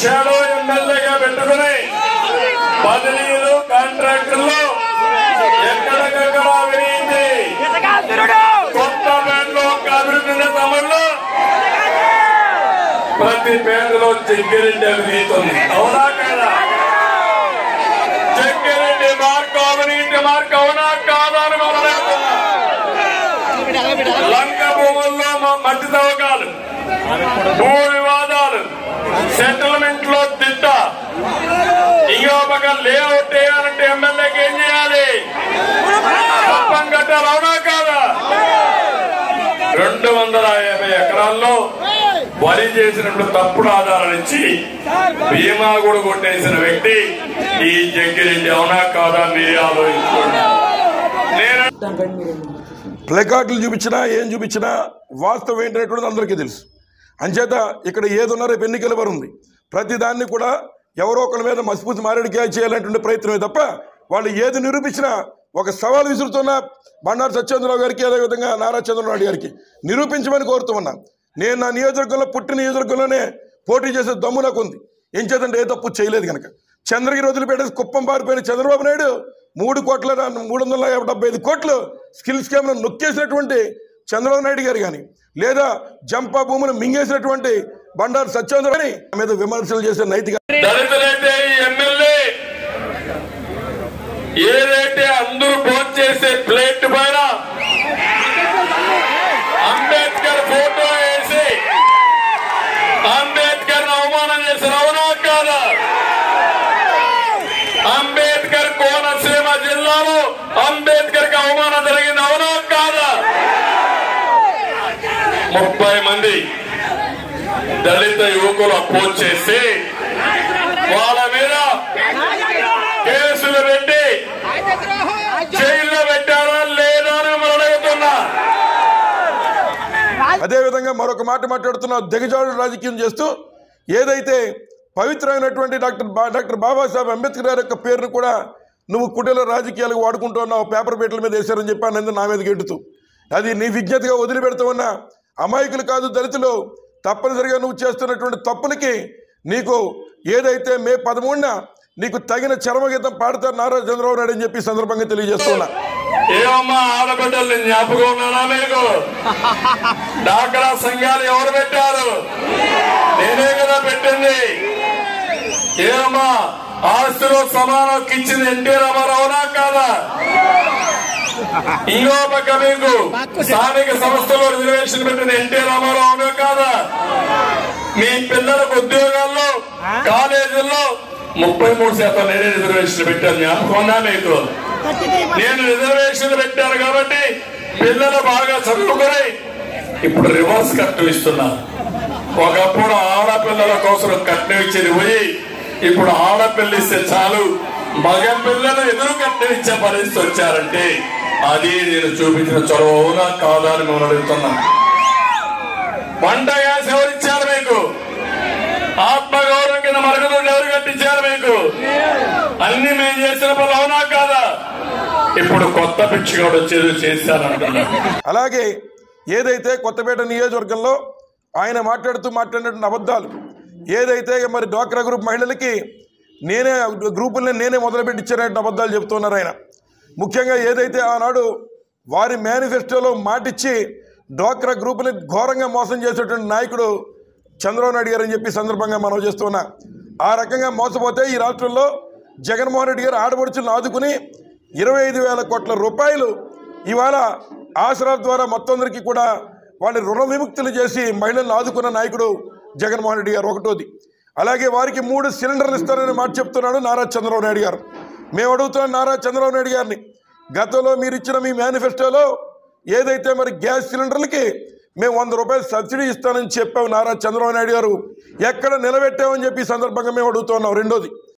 Shadow ఎమ్మెల్యేగా పెట్టుకుని బదిలీలు కాంట్రాక్టుల్లో ఎక్కడికక్కడ అవినీతి కొత్త పేటలో ఒక అభివృద్ధి తమలో ప్రతి పేటలో చెక్కిరెడ్డి అవినీతి ఉంది అవునా కదా చెక్కిరెడ్డి మార్కు అవినీతి మార్కు అవునా కాదా అని మనం అడుగుతున్నాం. లంక భూముల్లో మ- మట్టి తవ్వకాలు భూ వివాదాలు సెటిల్మెంట్ లో తిట్ట ఇంకో పక్క లేఅవుట్ వేయాలంటే ఎమ్మెల్యేకి ఏం చేయాలి కప్పం కట్టాలి అవునా కాదా రెండు వందల యాభై ఎకరాల్లో వరి చేసినప్పుడు తప్పుడు ఆధారాలు ఇచ్చి బీమా కూడా కొట్టేసిన వ్యక్తి ఈ జగ్గిరెడ్డి అవునా కాదా మీరే ఆలోచించుకోండి నేను ప్లకార్డులు చూపించినా ఏం చూపించినా వాస్తవం ఏంటనేటువంటిది అందరికీ తెలుసు అంచేత ఇక్కడ ఏదున్నా రేపు ఎన్నికల వరం ఉంది ప్రతి దాన్ని కూడా ఎవరో ఒకరి మీద మసిపూసి మారేడికాయ చేయాలనేటువంటి ప్రయత్నమే తప్ప వాళ్ళు ఏది నిరూపించినా ఒక సవాల్ విసురుతున్న బండారు సత్యేంద్రరావు గారికి అదేవిధంగా నారా చంద్రబాబు నాయుడు గారికి నిరూపించమని కోరుతూ ఉన్నా నేను నా నియోజకవర్గంలో పుట్టిన నియోజకవర్గంలోనే పోటీ చేసే దమ్ము నాకు ఉంది ఏం చేద్దంటే ఏ తప్పు చేయలేదు కనుక చంద్రగిరి వదిలిపెట్టేసి కుప్పం పారిపోయిన చంద్రబాబు నాయుడు మూడు కోట్ల మూడు వందల డెబ్బై ఐదు కోట్లు స్కిల్ స్కామ్ను నొక్కేసినటువంటి చంద్రబాబు నాయుడు గారు కానీ లేదా జంపా భూములు మింగేసినటువంటి బండారు సత్యేంద్ర గారి మీద విమర్శలు చేసే నైతిక దళితులైతే ఈ ఎమ్మెల్యే ఏదైతే అందరూ భోజనం చేసే ప్లేట్ పైన అంబేద్కర్ ఫోటో వేసి అంబేద్కర్ అవమానం చేసిన అవునా కాదా అంబేద్కర్ కోనసీమ జిల్లాలో అంబేద్కర్ కి అవమానం జరిగింది అవునా కాదా ముప్పై మంది దళిత యువకులు అపోజ్ చేసి వాళ్ళ మీద కేసులు పెట్టి జైల్లో పెట్టారా లేదా అని మనం అడుగుతున్నా అదేవిధంగా మరొక మాట మాట్లాడుతున్న దిగజాడు రాజకీయం చేస్తూ ఏదైతే పవిత్రమైనటువంటి డాక్టర్ బా డాక్టర్ బాబాసాహెబ్ అంబేద్కర్ గారి యొక్క పేరును కూడా నువ్వు కుటీల రాజకీయాలకు వాడుకుంటున్నావు పేపర్ పేటల మీద వేశారని చెప్పి అన్నది నా మీద గెడుతూ అది నీ విజ్ఞతగా వదిలిపెడుతూ ఉన్న అమాయకులు కాదు దళితులు తప్పనిసరిగా నువ్వు చేస్తున్నటువంటి తప్పులకి నీకు ఏదైతే మే పదమూడున నీకు తగిన చరమగీతం పాడతారు నారా చంద్రబాబు నాయుడు అని చెప్పి ఈ సందర్భంగా తెలియజేస్తున్నా ఏమమ్మా ఆడబిడ్డల్ని జ్ఞాపకం ఉన్నానా మీకు డాక్రా సంఘాలు ఎవరు పెట్టారు నేనే కదా పెట్టింది ఏమమ్మా ఆస్తులు సమానం ఇచ్చింది ఎన్టీ రామారావునా కాదా ఇంకో పక్క మీకు స్థానిక సంస్థలో రిజర్వేషన్ పెట్టిన ఎన్టీ రామారావు అవునా కాదా మీ పిల్లలకు ఉద్యోగాల్లో కాలేజీల్లో ముప్పై మూడు శాతం నేనే రిజర్వేషన్ పెట్టాను జ్ఞాపకం ఉందా మీకు నేను రిజర్వేషన్ పెట్టాను కాబట్టి పిల్లలు బాగా చదువుకొని ఇప్పుడు రివర్స్ కట్నం ఇస్తున్నా ఒకప్పుడు ఆడపిల్లల కోసం కట్నం ఇచ్చేది పోయి ఇప్పుడు ఆడపిల్ల ఇస్తే చాలు మగ పిల్లలు ఎదురు కట్నం ఇచ్చే పరిస్థితి వచ్చారంటే అది నేను చూపించిన చొరవ అవునా కాదా అని మిమ్మల్ని అడుగుతున్నా వంట గ్యాస్ ఎవరు ఇచ్చారు మీకు ఆత్మగౌరవం కింద మరుగుదొడ్డి ఎవరు కట్టించారు మీకు అన్ని మేము చేసిన పనులు అవునా కాదా ఇప్పుడు కొత్త పిచ్చిగాడు వచ్చేది చేశారంటున్నా అలాగే ఏదైతే కొత్తపేట నియోజకవర్గంలో ఆయన మాట్లాడుతూ మాట్లాడినటువంటి అబద్ధాలు ఏదైతే మరి డ్వాక్రా గ్రూప్ మహిళలకి నేనే గ్రూపుల్ని నేనే మొదలుపెట్టి ఇచ్చానంటే అబద్ధాలు చెప్తున్నారు ఆయన ముఖ్యంగా ఏదైతే ఆనాడు వారి మేనిఫెస్టోలో మాటిచ్చి డ్వాక్రా గ్రూపుని ఘోరంగా మోసం చేసేటువంటి నాయకుడు చంద్రబాబు నాయుడు గారు అని చెప్పి ఈ సందర్భంగా మనం చేస్తున్నా ఆ రకంగా మోసపోతే ఈ రాష్ట్రంలో జగన్మోహన్ రెడ్డి గారు ఆడపడుచులను ఆదుకుని ఇరవై ఐదు వేల కోట్ల రూపాయలు ఇవాళ ఆసరా ద్వారా మొత్తం అందరికీ కూడా వాళ్ళని రుణ విముక్తులు చేసి మహిళలను ఆదుకున్న నాయకుడు జగన్మోహన్ రెడ్డి గారు ఒకటోది అలాగే వారికి మూడు సిలిండర్లు ఇస్తారని మాట చెప్తున్నాడు నారా చంద్రబాబు నాయుడు గారు మేము అడుగుతున్నాం నారా చంద్రబాబు నాయుడు గారిని గతంలో మీరు ఇచ్చిన మీ మేనిఫెస్టోలో ఏదైతే మరి గ్యాస్ సిలిండర్లకి మేము వంద రూపాయలు సబ్సిడీ ఇస్తానని చెప్పాము నారా చంద్రబాబు నాయుడు గారు ఎక్కడ నిలబెట్టామని చెప్పి ఈ సందర్భంగా మేము అడుగుతున్నాం రెండోది